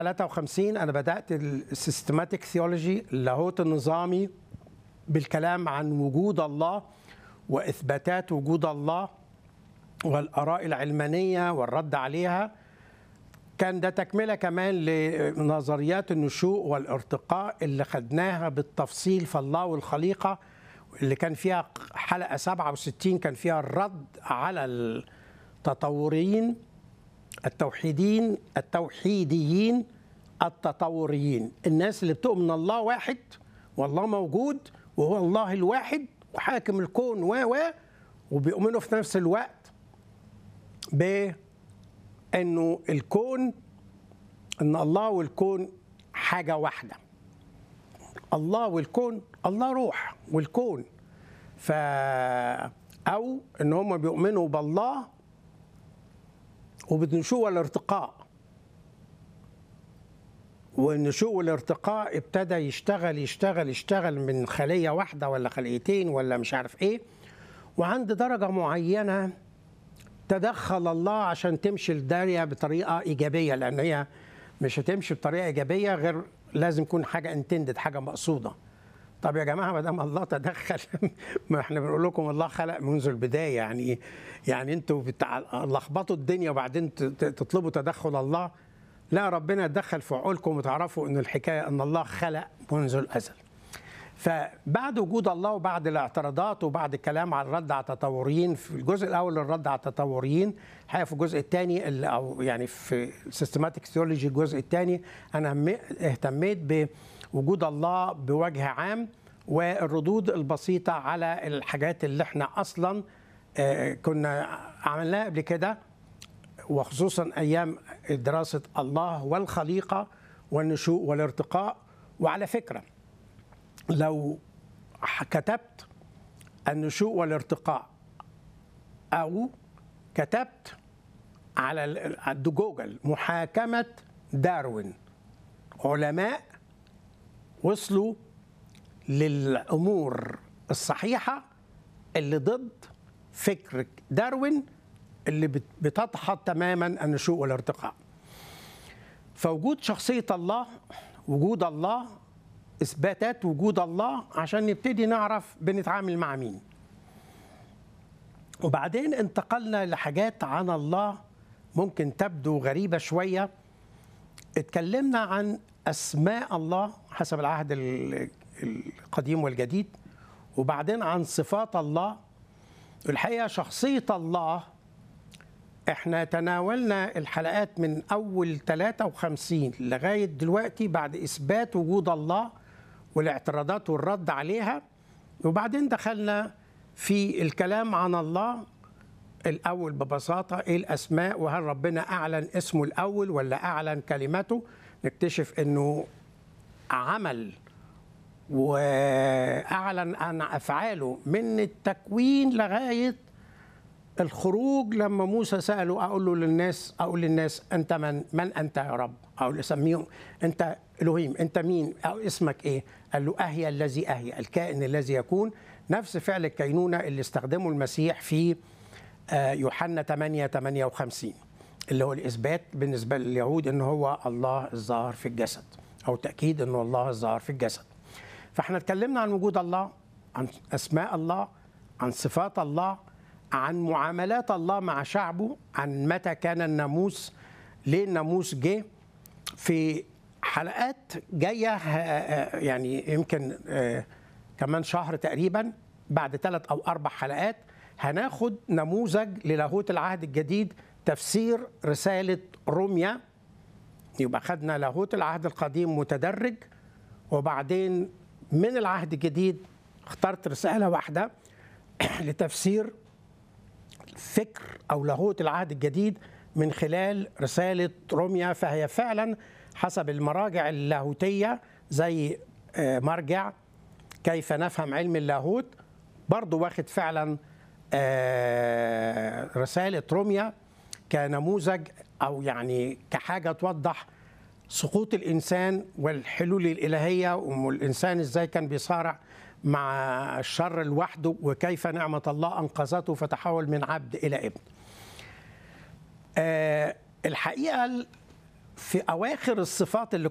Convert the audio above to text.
53 انا بدات السيستماتيك ثيولوجي اللاهوت النظامي بالكلام عن وجود الله واثباتات وجود الله والاراء العلمانيه والرد عليها كان ده تكمله كمان لنظريات النشوء والارتقاء اللي خدناها بالتفصيل في الله والخليقه اللي كان فيها حلقه 67 كان فيها الرد على التطوريين التوحيدين التوحيديين التطوريين الناس اللي بتؤمن الله واحد والله موجود وهو الله الواحد وحاكم الكون و و وبيؤمنوا في نفس الوقت بانه الكون ان الله والكون حاجه واحده الله والكون الله روح والكون ف او ان هم بيؤمنوا بالله وبالنشوء والارتقاء والنشوء والارتقاء ابتدى يشتغل يشتغل يشتغل من خلية واحدة ولا خليتين ولا مش عارف ايه وعند درجة معينة تدخل الله عشان تمشي الدارية بطريقة إيجابية لأن هي مش هتمشي بطريقة إيجابية غير لازم يكون حاجة انتندد حاجة مقصودة طب يا جماعه ما دام الله تدخل ما احنا بنقول لكم الله خلق منذ البدايه يعني يعني انتوا لخبطوا الدنيا وبعدين تطلبوا تدخل الله لا ربنا يتدخل في عقولكم وتعرفوا ان الحكايه ان الله خلق منذ الازل فبعد وجود الله وبعد الاعتراضات وبعد الكلام على الرد على التطوريين في الجزء الاول الرد على التطوريين الحقيقه في الجزء الثاني او يعني في السيستماتيك ثيولوجي الجزء الثاني انا اهتميت بوجود الله بوجه عام والردود البسيطه على الحاجات اللي احنا اصلا كنا عملناها قبل كده وخصوصا ايام دراسه الله والخليقه والنشوء والارتقاء وعلى فكره لو كتبت النشوء والارتقاء او كتبت على جوجل محاكمه داروين علماء وصلوا للامور الصحيحه اللي ضد فكر داروين اللي بتدحض تماما النشوء والارتقاء فوجود شخصيه الله وجود الله اثباتات وجود الله عشان نبتدي نعرف بنتعامل مع مين وبعدين انتقلنا لحاجات عن الله ممكن تبدو غريبه شويه اتكلمنا عن اسماء الله حسب العهد القديم والجديد وبعدين عن صفات الله الحقيقه شخصيه الله احنا تناولنا الحلقات من اول 53 لغايه دلوقتي بعد اثبات وجود الله والاعتراضات والرد عليها وبعدين دخلنا في الكلام عن الله الاول ببساطه ايه الاسماء وهل ربنا اعلن اسمه الاول ولا اعلن كلمته نكتشف انه عمل واعلن عن افعاله من التكوين لغايه الخروج لما موسى ساله اقول له للناس اقول للناس انت من من انت يا رب او اسميهم انت الوهيم انت مين او اسمك ايه قال له اهيا الذي اهيا الكائن الذي يكون نفس فعل الكينونه اللي استخدمه المسيح في يوحنا 8 58 اللي هو الاثبات بالنسبه لليهود ان هو الله الظاهر في الجسد او تاكيد انه الله الظاهر في الجسد فاحنا اتكلمنا عن وجود الله عن اسماء الله عن صفات الله عن معاملات الله مع شعبه عن متى كان الناموس ليه الناموس جه في حلقات جايه يعني يمكن كمان شهر تقريبا بعد ثلاث او اربع حلقات هناخد نموذج للاهوت العهد الجديد تفسير رساله روميا يبقى خدنا لاهوت العهد القديم متدرج وبعدين من العهد الجديد اخترت رساله واحده لتفسير فكر او لاهوت العهد الجديد من خلال رساله روميا فهي فعلا حسب المراجع اللاهوتيه زي مرجع كيف نفهم علم اللاهوت برضه واخد فعلا رساله روميا كنموذج او يعني كحاجه توضح سقوط الانسان والحلول الالهيه والانسان ازاي كان بيصارع مع الشر لوحده وكيف نعمة الله أنقذته فتحول من عبد إلى ابن أه الحقيقة في اواخر الصفات اللي